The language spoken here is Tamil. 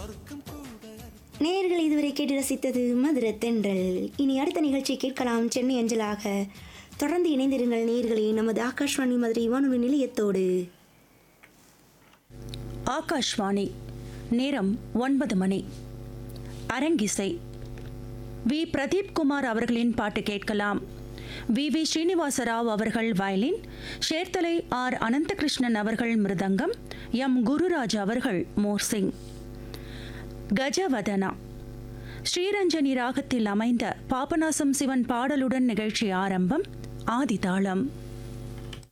நேயர்கள் இதுவரை கேட்டு ரசித்தது மதுர தென்றல் இனி அடுத்த நிகழ்ச்சி கேட்கலாம் சென்னை அஞ்சலாக தொடர்ந்து இணைந்திருங்கள் நேயர்களே நமது ஆகாஷ்வாணி மதுரை வானொலி நிலையத்தோடு ஆகாஷ்வாணி நேரம் ஒன்பது மணி அரங்கிசை வி பிரதீப் குமார் அவர்களின் பாட்டு கேட்கலாம் வி வி ஸ்ரீனிவாசராவ் அவர்கள் வயலின் ஷேர்தலை ஆர் அனந்தகிருஷ்ணன் அவர்கள் மிருதங்கம் எம் குருராஜ் அவர்கள் மோர்சிங் கஜவதனா ஸ்ரீரஞ்சனி ராகத்தில் அமைந்த பாபநாசம் சிவன் பாடலுடன் நிகழ்ச்சி ஆரம்பம் ஆதிதாளம்